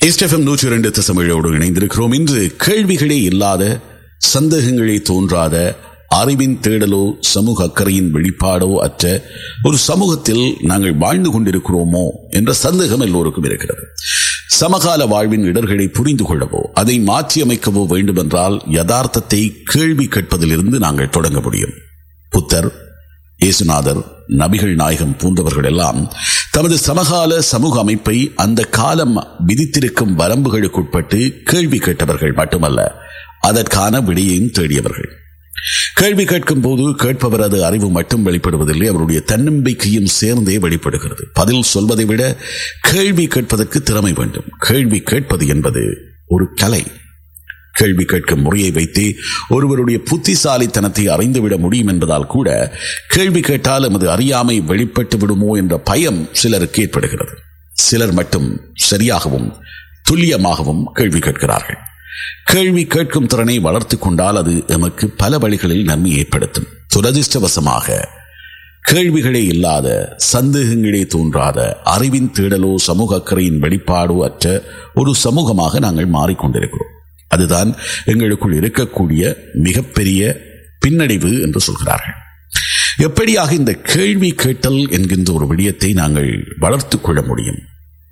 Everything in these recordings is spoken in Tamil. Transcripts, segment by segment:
எஸ்டெஃபம் நூற்றி இரண்டு தசமிழோடு இணைந்திருக்கிறோம் இன்று கேள்விகளே இல்லாத சந்தேகங்களே தோன்றாத அறிவின் தேடலோ சமூக அக்கறையின் வெளிப்பாடோ அற்ற ஒரு சமூகத்தில் நாங்கள் வாழ்ந்து கொண்டிருக்கிறோமோ என்ற சந்தேகம் எல்லோருக்கும் இருக்கிறது சமகால வாழ்வின் இடர்களை புரிந்து கொள்ளவோ அதை மாற்றியமைக்கவோ வேண்டுமென்றால் யதார்த்தத்தை கேள்வி கேட்பதிலிருந்து நாங்கள் தொடங்க முடியும் புத்தர் இயேசுநாதர் நபிகள் நாயகம் போன்றவர்கள் எல்லாம் தமது சமகால சமூக அமைப்பை அந்த காலம் விதித்திருக்கும் வரம்புகளுக்குட்பட்டு கேள்வி கேட்டவர்கள் மட்டுமல்ல அதற்கான விடையையும் தேடியவர்கள் கேள்வி கேட்கும் போது கேட்பவரது அறிவு மட்டும் வெளிப்படுவதில்லை அவருடைய தன்னம்பிக்கையும் சேர்ந்தே வெளிப்படுகிறது பதில் சொல்வதை விட கேள்வி கேட்பதற்கு திறமை வேண்டும் கேள்வி கேட்பது என்பது ஒரு கலை கேள்வி கேட்கும் முறையை வைத்தே ஒருவருடைய புத்திசாலித்தனத்தை அறிந்துவிட முடியும் என்பதால் கூட கேள்வி கேட்டால் எமது அறியாமை வெளிப்பட்டு விடுமோ என்ற பயம் சிலருக்கு ஏற்படுகிறது சிலர் மட்டும் சரியாகவும் துல்லியமாகவும் கேள்வி கேட்கிறார்கள் கேள்வி கேட்கும் திறனை வளர்த்துக் கொண்டால் அது எமக்கு பல வழிகளில் நன்மை ஏற்படுத்தும் துரதிருஷ்டவசமாக கேள்விகளே இல்லாத சந்தேகங்களே தோன்றாத அறிவின் தேடலோ சமூக அக்கறையின் வெளிப்பாடோ அற்ற ஒரு சமூகமாக நாங்கள் மாறிக்கொண்டிருக்கிறோம் அதுதான் எங்களுக்குள் இருக்கக்கூடிய மிகப்பெரிய பின்னடைவு என்று சொல்கிறார்கள் எப்படியாக இந்த கேள்வி கேட்டல் என்கின்ற ஒரு விடயத்தை நாங்கள் வளர்த்துக் கொள்ள முடியும்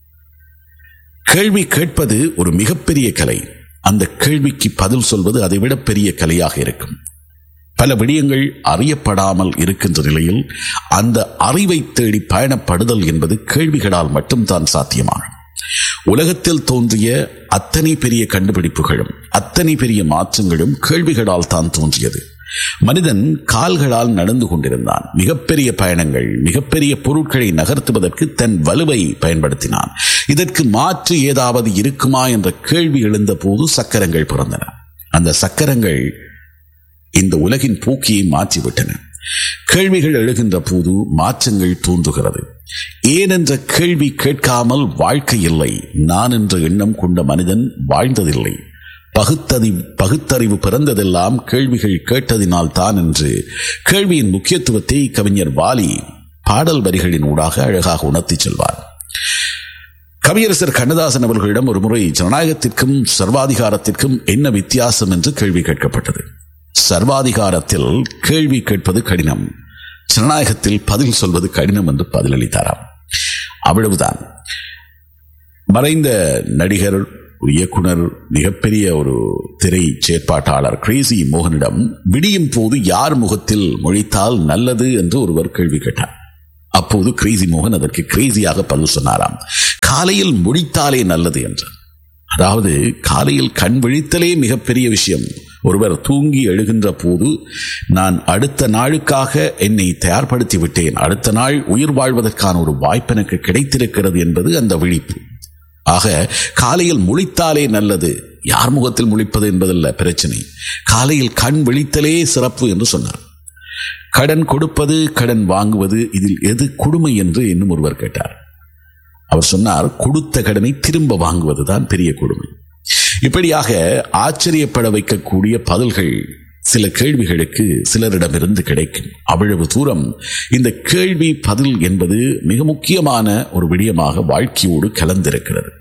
கேள்வி கேட்பது ஒரு மிகப்பெரிய கலை அந்த கேள்விக்கு பதில் சொல்வது அதை விட பெரிய கலையாக இருக்கும் பல விடயங்கள் அறியப்படாமல் இருக்கின்ற நிலையில் அந்த அறிவை தேடி பயணப்படுதல் என்பது கேள்விகளால் மட்டும்தான் சாத்தியமாகும் உலகத்தில் தோன்றிய அத்தனை பெரிய கண்டுபிடிப்புகளும் அத்தனை பெரிய மாற்றங்களும் கேள்விகளால் தான் தோன்றியது மனிதன் கால்களால் நடந்து கொண்டிருந்தான் மிகப்பெரிய பயணங்கள் மிகப்பெரிய பொருட்களை நகர்த்துவதற்கு தன் வலுவை பயன்படுத்தினான் இதற்கு மாற்று ஏதாவது இருக்குமா என்ற கேள்வி எழுந்த போது சக்கரங்கள் பிறந்தன அந்த சக்கரங்கள் இந்த உலகின் போக்கியை மாற்றிவிட்டன கேள்விகள் எழுகின்ற போது மாற்றங்கள் தோன்றுகிறது ஏன் என்ற கேள்வி கேட்காமல் வாழ்க்கை இல்லை நான் என்ற எண்ணம் கொண்ட மனிதன் வாழ்ந்ததில்லை பகுத்தறி பகுத்தறிவு பிறந்ததெல்லாம் கேள்விகள் கேட்டதினால் தான் என்று கேள்வியின் முக்கியத்துவத்தை கவிஞர் வாலி பாடல் வரிகளின் ஊடாக அழகாக உணர்த்தி செல்வார் கவியரசர் கண்ணதாசன் அவர்களிடம் ஒரு முறை ஜனநாயகத்திற்கும் சர்வாதிகாரத்திற்கும் என்ன வித்தியாசம் என்று கேள்வி கேட்கப்பட்டது சர்வாதிகாரத்தில் கேள்வி கேட்பது கடினம் ஜனநாயகத்தில் பதில் சொல்வது கடினம் என்று பதிலளித்தாராம் அவ்வளவுதான் மறைந்த நடிகர் ஒரு இயக்குனர் மிகப்பெரிய ஒரு திரை செயற்பாட்டாளர் கிரேசி மோகனிடம் விடியும் போது யார் முகத்தில் மொழித்தால் நல்லது என்று ஒருவர் கேள்வி கேட்டார் அப்போது கிரேசி மோகன் அதற்கு கிரேசியாக பதில் சொன்னாராம் காலையில் முடித்தாலே நல்லது என்றார் அதாவது காலையில் கண் விழித்தலே மிகப்பெரிய விஷயம் ஒருவர் தூங்கி எழுகின்ற போது நான் அடுத்த நாளுக்காக என்னை தயார்படுத்தி விட்டேன் அடுத்த நாள் உயிர் வாழ்வதற்கான ஒரு வாய்ப்பு எனக்கு கிடைத்திருக்கிறது என்பது அந்த விழிப்பு ஆக காலையில் முழித்தாலே நல்லது யார் முகத்தில் முழிப்பது என்பதல்ல பிரச்சனை காலையில் கண் விழித்தலே சிறப்பு என்று சொன்னார் கடன் கொடுப்பது கடன் வாங்குவது இதில் எது கொடுமை என்று இன்னும் ஒருவர் கேட்டார் அவர் சொன்னார் கொடுத்த கடனை திரும்ப வாங்குவதுதான் பெரிய கொடுமை இப்படியாக ஆச்சரியப்பட வைக்கக்கூடிய பதில்கள் சில கேள்விகளுக்கு சிலரிடமிருந்து கிடைக்கும் அவ்வளவு தூரம் இந்த கேள்வி பதில் என்பது மிக முக்கியமான ஒரு விடயமாக வாழ்க்கையோடு கலந்திருக்கிறது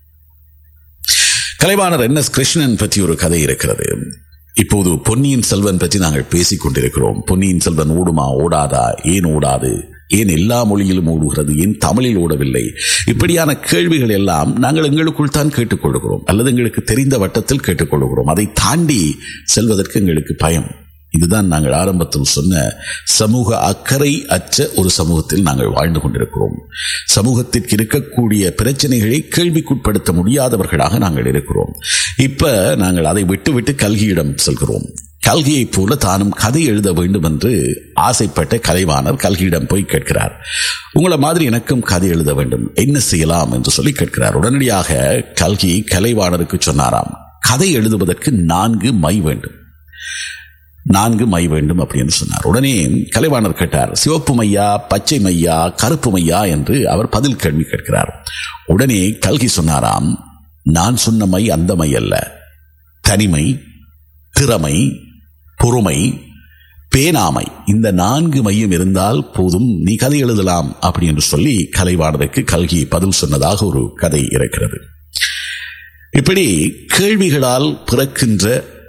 கலைவாணர் என் எஸ் கிருஷ்ணன் பற்றி ஒரு கதை இருக்கிறது இப்போது பொன்னியின் செல்வன் பற்றி நாங்கள் பேசிக் கொண்டிருக்கிறோம் பொன்னியின் செல்வன் ஓடுமா ஓடாதா ஏன் ஓடாது ஏன் எல்லா மொழியிலும் ஓடுகிறது ஏன் தமிழில் ஓடவில்லை இப்படியான கேள்விகள் எல்லாம் நாங்கள் எங்களுக்குள் தான் கேட்டுக்கொள்கிறோம் அல்லது எங்களுக்கு தெரிந்த வட்டத்தில் கேட்டுக்கொள்கிறோம் அதை தாண்டி செல்வதற்கு எங்களுக்கு பயம் இதுதான் நாங்கள் ஆரம்பத்தில் சொன்ன சமூக அக்கறை அற்ற ஒரு சமூகத்தில் நாங்கள் வாழ்ந்து கொண்டிருக்கிறோம் சமூகத்திற்கு இருக்கக்கூடிய பிரச்சனைகளை கேள்விக்குட்படுத்த முடியாதவர்களாக நாங்கள் இருக்கிறோம் இப்ப நாங்கள் அதை விட்டு விட்டு கல்கியிடம் செல்கிறோம் கல்கியைப் போல தானும் கதை எழுத வேண்டும் என்று ஆசைப்பட்ட கலைவாணர் கல்கியிடம் போய் கேட்கிறார் உங்களை மாதிரி எனக்கும் கதை எழுத வேண்டும் என்ன செய்யலாம் என்று சொல்லி கேட்கிறார் உடனடியாக கல்கி கலைவாணருக்கு சொன்னாராம் கதை எழுதுவதற்கு நான்கு மை வேண்டும் நான்கு மை வேண்டும் அப்படின்னு சொன்னார் உடனே கலைவாணர் கேட்டார் சிவப்பு மையா பச்சை மையா கருப்பு மையா என்று அவர் பதில் கேள்வி கேட்கிறார் உடனே கல்கி சொன்னாராம் நான் சொன்ன மை அந்த மை அல்ல தனிமை திறமை பொறுமை பேனாமை இந்த நான்கு மையம் இருந்தால் போதும் நீ கதை எழுதலாம் அப்படி என்று சொல்லி கலைவாணருக்கு கல்கி பதில் சொன்னதாக ஒரு கதை இருக்கிறது இப்படி கேள்விகளால் பிறக்கின்ற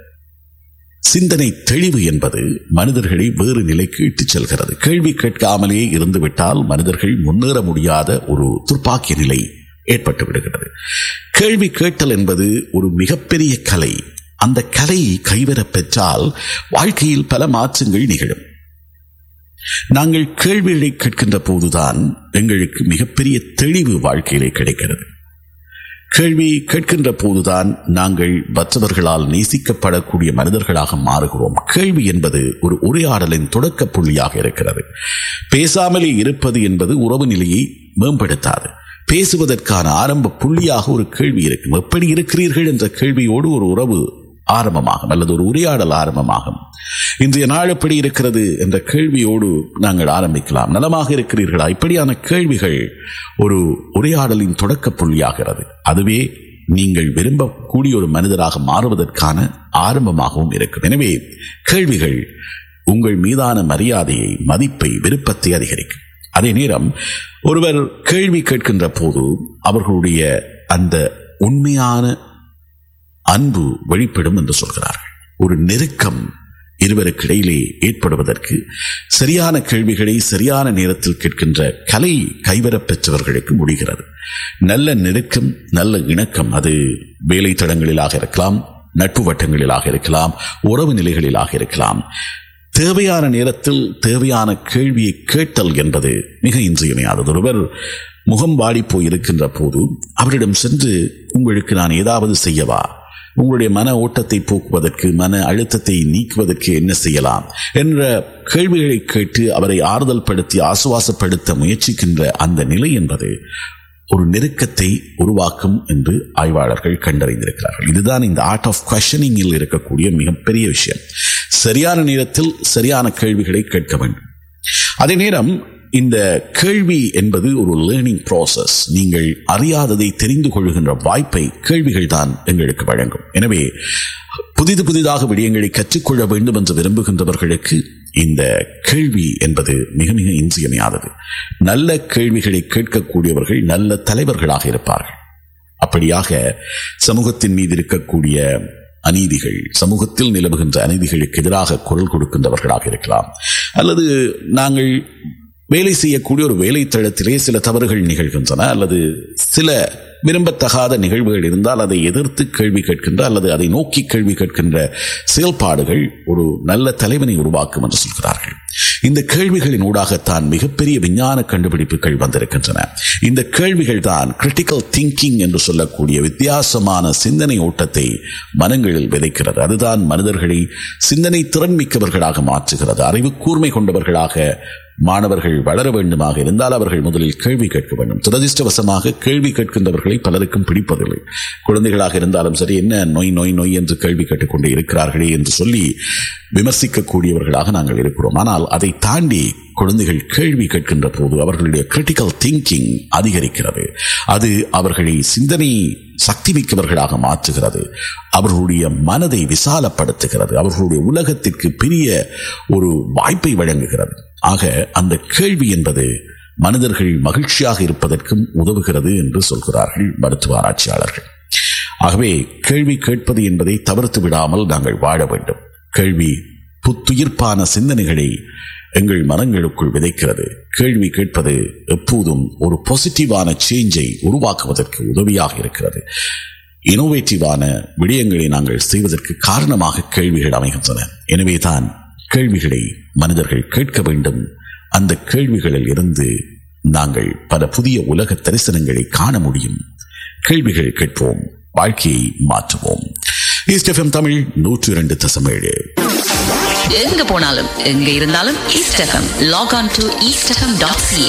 சிந்தனை தெளிவு என்பது மனிதர்களை வேறு நிலைக்கு இட்டுச் செல்கிறது கேள்வி கேட்காமலே இருந்துவிட்டால் மனிதர்கள் முன்னேற முடியாத ஒரு துர்ப்பாக்கிய நிலை ஏற்பட்டு விடுகிறது கேள்வி கேட்டல் என்பது ஒரு மிகப்பெரிய கலை அந்த கலை கைவரப் பெற்றால் வாழ்க்கையில் பல மாற்றங்கள் நிகழும் நாங்கள் கேள்விகளை கேட்கின்ற போதுதான் எங்களுக்கு மிகப்பெரிய தெளிவு வாழ்க்கையிலே கிடைக்கிறது கேள்வி கேட்கின்ற போதுதான் நாங்கள் மற்றவர்களால் நேசிக்கப்படக்கூடிய மனிதர்களாக மாறுகிறோம் கேள்வி என்பது ஒரு உரையாடலின் தொடக்க புள்ளியாக இருக்கிறது பேசாமலே இருப்பது என்பது உறவு நிலையை மேம்படுத்தாது பேசுவதற்கான ஆரம்ப புள்ளியாக ஒரு கேள்வி இருக்கும் எப்படி இருக்கிறீர்கள் என்ற கேள்வியோடு ஒரு உறவு ஆரம்பமாகும் அல்லது ஒரு உரையாடல் ஆரம்பமாகும் இன்றைய நாள் எப்படி இருக்கிறது என்ற கேள்வியோடு நாங்கள் ஆரம்பிக்கலாம் நலமாக இருக்கிறீர்களா இப்படியான கேள்விகள் ஒரு உரையாடலின் தொடக்க புள்ளியாகிறது அதுவே நீங்கள் விரும்பக்கூடிய ஒரு மனிதராக மாறுவதற்கான ஆரம்பமாகவும் இருக்கும் எனவே கேள்விகள் உங்கள் மீதான மரியாதையை மதிப்பை விருப்பத்தை அதிகரிக்கும் அதே நேரம் ஒருவர் கேள்வி கேட்கின்ற போது அவர்களுடைய அந்த உண்மையான அன்பு வெளிப்படும் என்று சொல்கிறார்கள் ஒரு நெருக்கம் இருவருக்கு இடையிலே ஏற்படுவதற்கு சரியான கேள்விகளை சரியான நேரத்தில் கேட்கின்ற கலை கைவரப் பெற்றவர்களுக்கு முடிகிறது நல்ல நெருக்கம் நல்ல இணக்கம் அது வேலை தடங்களிலாக இருக்கலாம் நட்பு வட்டங்களிலாக இருக்கலாம் உறவு நிலைகளிலாக இருக்கலாம் தேவையான நேரத்தில் தேவையான கேள்வியை கேட்டல் என்பது மிக இன்றியமையாதது ஒருவர் முகம் வாடி போய் இருக்கின்ற போது அவரிடம் சென்று உங்களுக்கு நான் ஏதாவது செய்யவா உங்களுடைய மன ஓட்டத்தை போக்குவதற்கு மன அழுத்தத்தை நீக்குவதற்கு என்ன செய்யலாம் என்ற கேள்விகளை கேட்டு அவரை ஆறுதல் படுத்தி ஆசுவாசப்படுத்த முயற்சிக்கின்ற அந்த நிலை என்பது ஒரு நெருக்கத்தை உருவாக்கும் என்று ஆய்வாளர்கள் கண்டறிந்திருக்கிறார்கள் இதுதான் இந்த ஆர்ட் ஆஃப் கொஷனிங்கில் இருக்கக்கூடிய மிகப்பெரிய விஷயம் சரியான நேரத்தில் சரியான கேள்விகளை கேட்க வேண்டும் அதே நேரம் இந்த கேள்வி என்பது ஒரு லேர்னிங் ப்ராசஸ் நீங்கள் அறியாததை தெரிந்து கொள்கின்ற வாய்ப்பை கேள்விகள் தான் எங்களுக்கு வழங்கும் எனவே புதிது புதிதாக விடயங்களை கற்றுக்கொள்ள வேண்டும் என்று விரும்புகின்றவர்களுக்கு இந்த கேள்வி என்பது மிக மிக இன்றியமையாதது நல்ல கேள்விகளை கேட்கக்கூடியவர்கள் நல்ல தலைவர்களாக இருப்பார்கள் அப்படியாக சமூகத்தின் மீது இருக்கக்கூடிய அநீதிகள் சமூகத்தில் நிலவுகின்ற அநீதிகளுக்கு எதிராக குரல் கொடுக்கின்றவர்களாக இருக்கலாம் அல்லது நாங்கள் வேலை செய்யக்கூடிய ஒரு வேலை தளத்திலே சில தவறுகள் நிகழ்கின்றன அல்லது சில விரும்பத்தகாத நிகழ்வுகள் இருந்தால் அதை எதிர்த்து கேள்வி கேட்கின்ற அல்லது அதை நோக்கி கேள்வி கேட்கின்ற செயல்பாடுகள் ஒரு நல்ல தலைவனை உருவாக்கும் என்று சொல்கிறார்கள் இந்த கேள்விகளின் ஊடாகத்தான் மிகப்பெரிய விஞ்ஞான கண்டுபிடிப்புகள் வந்திருக்கின்றன இந்த கேள்விகள் தான் கிரிட்டிக்கல் திங்கிங் என்று சொல்லக்கூடிய வித்தியாசமான சிந்தனை ஓட்டத்தை மனங்களில் விதைக்கிறது அதுதான் மனிதர்களை சிந்தனை திறன் மிக்கவர்களாக மாற்றுகிறது அறிவு கூர்மை கொண்டவர்களாக மாணவர்கள் வளர வேண்டுமாக இருந்தால் அவர்கள் முதலில் கேள்வி கேட்க வேண்டும் துரதிருஷ்டவசமாக கேள்வி கேட்கின்றவர்களை பலருக்கும் பிடிப்பதில்லை குழந்தைகளாக இருந்தாலும் சரி என்ன நோய் நோய் நோய் என்று கேள்வி கேட்டுக்கொண்டு இருக்கிறார்களே என்று சொல்லி விமர்சிக்கக்கூடியவர்களாக நாங்கள் இருக்கிறோம் ஆனால் அதை தாண்டி குழந்தைகள் கேள்வி கேட்கின்ற போது அவர்களுடைய கிரிட்டிக்கல் திங்கிங் அதிகரிக்கிறது அது அவர்களை சிந்தனை சக்தி மிக்கவர்களாக மாற்றுகிறது அவர்களுடைய மனதை விசாலப்படுத்துகிறது அவர்களுடைய உலகத்திற்கு பெரிய ஒரு வாய்ப்பை வழங்குகிறது ஆக அந்த கேள்வி என்பது மனிதர்கள் மகிழ்ச்சியாக இருப்பதற்கும் உதவுகிறது என்று சொல்கிறார்கள் மருத்துவ ஆராய்ச்சியாளர்கள் ஆகவே கேள்வி கேட்பது என்பதை தவிர்த்து விடாமல் நாங்கள் வாழ வேண்டும் கேள்வி புத்துயிர்ப்பான சிந்தனைகளை எங்கள் மனங்களுக்குள் விதைக்கிறது கேள்வி கேட்பது எப்போதும் ஒரு பாசிட்டிவான சேஞ்சை உருவாக்குவதற்கு உதவியாக இருக்கிறது இனோவேட்டிவான விடயங்களை நாங்கள் செய்வதற்கு காரணமாக கேள்விகள் அமைகின்றன எனவேதான் கேள்விகளை மனிதர்கள் கேட்க வேண்டும் அந்த கேள்விகளில் இருந்து நாங்கள் பல புதிய உலக தரிசனங்களை காண முடியும் கேள்விகள் கேட்போம் வாழ்க்கையை மாற்றுவோம் ஈஸ்ட் எஃப்எம் தமிழ் நூற்றி இரண்டு தசமேழு எங்க போனாலும் எங்க இருந்தாலும் East FM log on to East FM dot CA